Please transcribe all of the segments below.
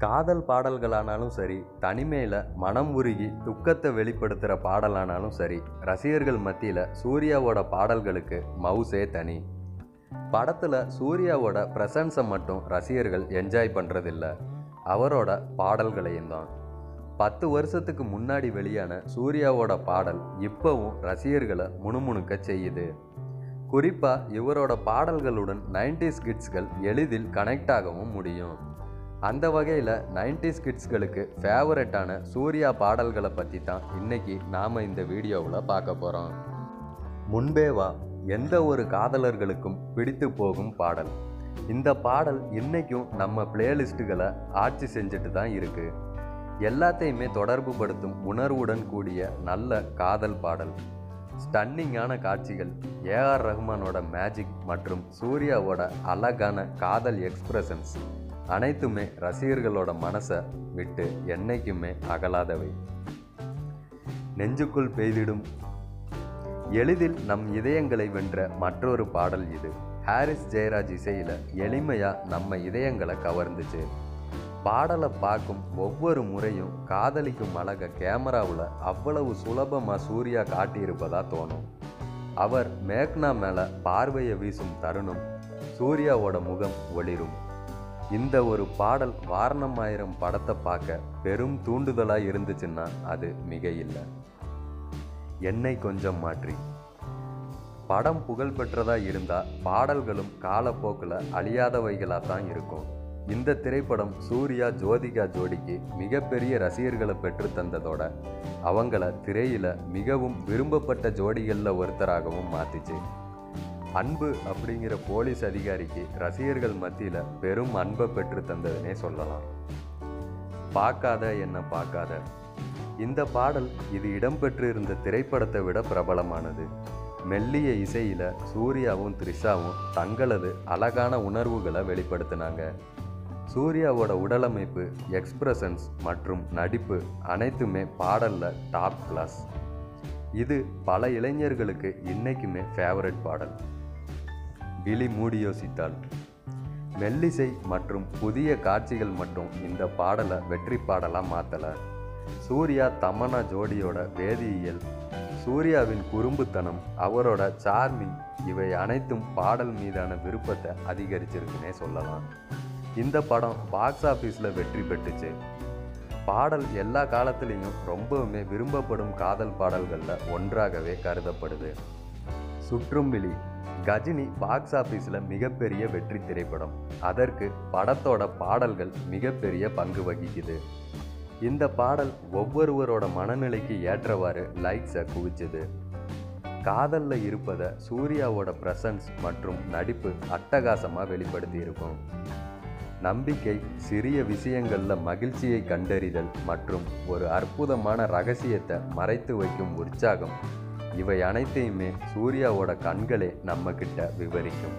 காதல் பாடல்களானாலும் சரி தனிமையில் மனம் உருகி துக்கத்தை வெளிப்படுத்துகிற பாடலானாலும் சரி ரசிகர்கள் மத்தியில் சூர்யாவோட பாடல்களுக்கு மவுசே தனி படத்தில் சூர்யாவோட ப்ரெசன்ஸை மட்டும் ரசிகர்கள் என்ஜாய் பண்ணுறதில்ல அவரோட பாடல்களையும் தான் பத்து வருஷத்துக்கு முன்னாடி வெளியான சூர்யாவோட பாடல் இப்போவும் ரசிகர்களை முணுமுணுக்க செய்யுது குறிப்பாக இவரோட பாடல்களுடன் நைன்டிஸ் கிட்ஸ்கள் எளிதில் கனெக்ட் ஆகவும் முடியும் அந்த வகையில் நைன்டிஸ் கிட்ஸ்களுக்கு ஃபேவரட்டான சூர்யா பாடல்களை பற்றி தான் இன்னைக்கு நாம் இந்த வீடியோவில் பார்க்க போகிறோம் முன்பே வா எந்த ஒரு காதலர்களுக்கும் பிடித்து போகும் பாடல் இந்த பாடல் இன்னைக்கும் நம்ம பிளேலிஸ்ட்டுகளை ஆட்சி செஞ்சுட்டு தான் இருக்கு எல்லாத்தையுமே தொடர்பு படுத்தும் உணர்வுடன் கூடிய நல்ல காதல் பாடல் ஸ்டன்னிங்கான காட்சிகள் ஏஆர் ரஹ்மானோட மேஜிக் மற்றும் சூர்யாவோட அழகான காதல் எக்ஸ்பிரஷன்ஸ் அனைத்துமே ரசிகர்களோட மனசை விட்டு என்னைக்குமே அகலாதவை நெஞ்சுக்குள் பெய்திடும் எளிதில் நம் இதயங்களை வென்ற மற்றொரு பாடல் இது ஹாரிஸ் ஜெயராஜ் இசையில் எளிமையாக நம்ம இதயங்களை கவர்ந்துச்சு பாடலை பார்க்கும் ஒவ்வொரு முறையும் காதலிக்கும் அழக கேமராவில் அவ்வளவு சுலபமாக சூர்யா காட்டியிருப்பதா தோணும் அவர் மேக்னா மேலே பார்வையை வீசும் தருணம் சூர்யாவோட முகம் ஒளிரும் இந்த ஒரு பாடல் வாரணமாயிரம் படத்தை பார்க்க பெரும் தூண்டுதலாக இருந்துச்சுன்னா அது மிக இல்லை என்னை கொஞ்சம் மாற்றி படம் புகழ்பெற்றதாக இருந்தால் பாடல்களும் காலப்போக்கில் அழியாதவைகளாக தான் இருக்கும் இந்த திரைப்படம் சூர்யா ஜோதிகா ஜோடிக்கு மிகப்பெரிய ரசிகர்களை பெற்று தந்ததோட அவங்கள திரையில் மிகவும் விரும்பப்பட்ட ஜோடிகளில் ஒருத்தராகவும் மாற்றிச்சு அன்பு அப்படிங்கிற போலீஸ் அதிகாரிக்கு ரசிகர்கள் மத்தியில் பெரும் அன்பை பெற்று தந்ததுனே சொல்லலாம் பார்க்காத என்ன பார்க்காத இந்த பாடல் இது இடம்பெற்று இருந்த திரைப்படத்தை விட பிரபலமானது மெல்லிய இசையில் சூர்யாவும் த்ரிஷாவும் தங்களது அழகான உணர்வுகளை வெளிப்படுத்தினாங்க சூர்யாவோட உடலமைப்பு எக்ஸ்பிரஷன்ஸ் மற்றும் நடிப்பு அனைத்துமே பாடலில் டாப் கிளாஸ் இது பல இளைஞர்களுக்கு இன்னைக்குமே ஃபேவரட் பாடல் விழி மூடி யோசித்தால் மெல்லிசை மற்றும் புதிய காட்சிகள் மட்டும் இந்த பாடலை வெற்றி பாடலாக மாற்றலை சூர்யா தமன்னா ஜோடியோட வேதியியல் சூர்யாவின் குறும்புத்தனம் அவரோட சார்மிங் இவை அனைத்தும் பாடல் மீதான விருப்பத்தை அதிகரிச்சிருக்குன்னே சொல்லலாம் இந்த படம் பாக்ஸ் ஆஃபீஸில் வெற்றி பெற்றுச்சு பாடல் எல்லா காலத்துலேயும் ரொம்பவுமே விரும்பப்படும் காதல் பாடல்களில் ஒன்றாகவே கருதப்படுது சுற்றும்பிலி கஜினி பாக்ஸ் ஆஃபீஸில் மிகப்பெரிய வெற்றி திரைப்படம் அதற்கு படத்தோட பாடல்கள் மிகப்பெரிய பங்கு வகிக்குது இந்த பாடல் ஒவ்வொருவரோட மனநிலைக்கு ஏற்றவாறு லைக்ஸை குவிச்சுது காதலில் இருப்பதை சூர்யாவோட ப்ரெசன்ஸ் மற்றும் நடிப்பு அட்டகாசமாக வெளிப்படுத்தி இருக்கும் நம்பிக்கை சிறிய விஷயங்களில் மகிழ்ச்சியை கண்டறிதல் மற்றும் ஒரு அற்புதமான ரகசியத்தை மறைத்து வைக்கும் உற்சாகம் இவை அனைத்தையுமே சூர்யாவோட கண்களே நம்ம கிட்ட விவரிக்கும்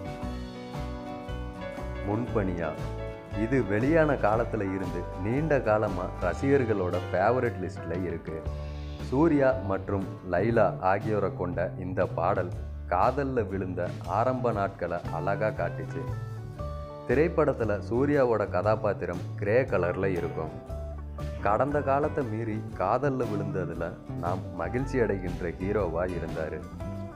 முன்பணியா இது வெளியான காலத்தில் இருந்து நீண்ட காலமாக ரசிகர்களோட ஃபேவரட் லிஸ்ட்டில் இருக்கு சூர்யா மற்றும் லைலா ஆகியோரை கொண்ட இந்த பாடல் காதலில் விழுந்த ஆரம்ப நாட்களை அழகாக காட்டுச்சு திரைப்படத்தில் சூர்யாவோட கதாபாத்திரம் கிரே கலரில் இருக்கும் கடந்த காலத்தை மீறி காதலில் விழுந்ததில் நாம் மகிழ்ச்சி அடைகின்ற ஹீரோவாக இருந்தார்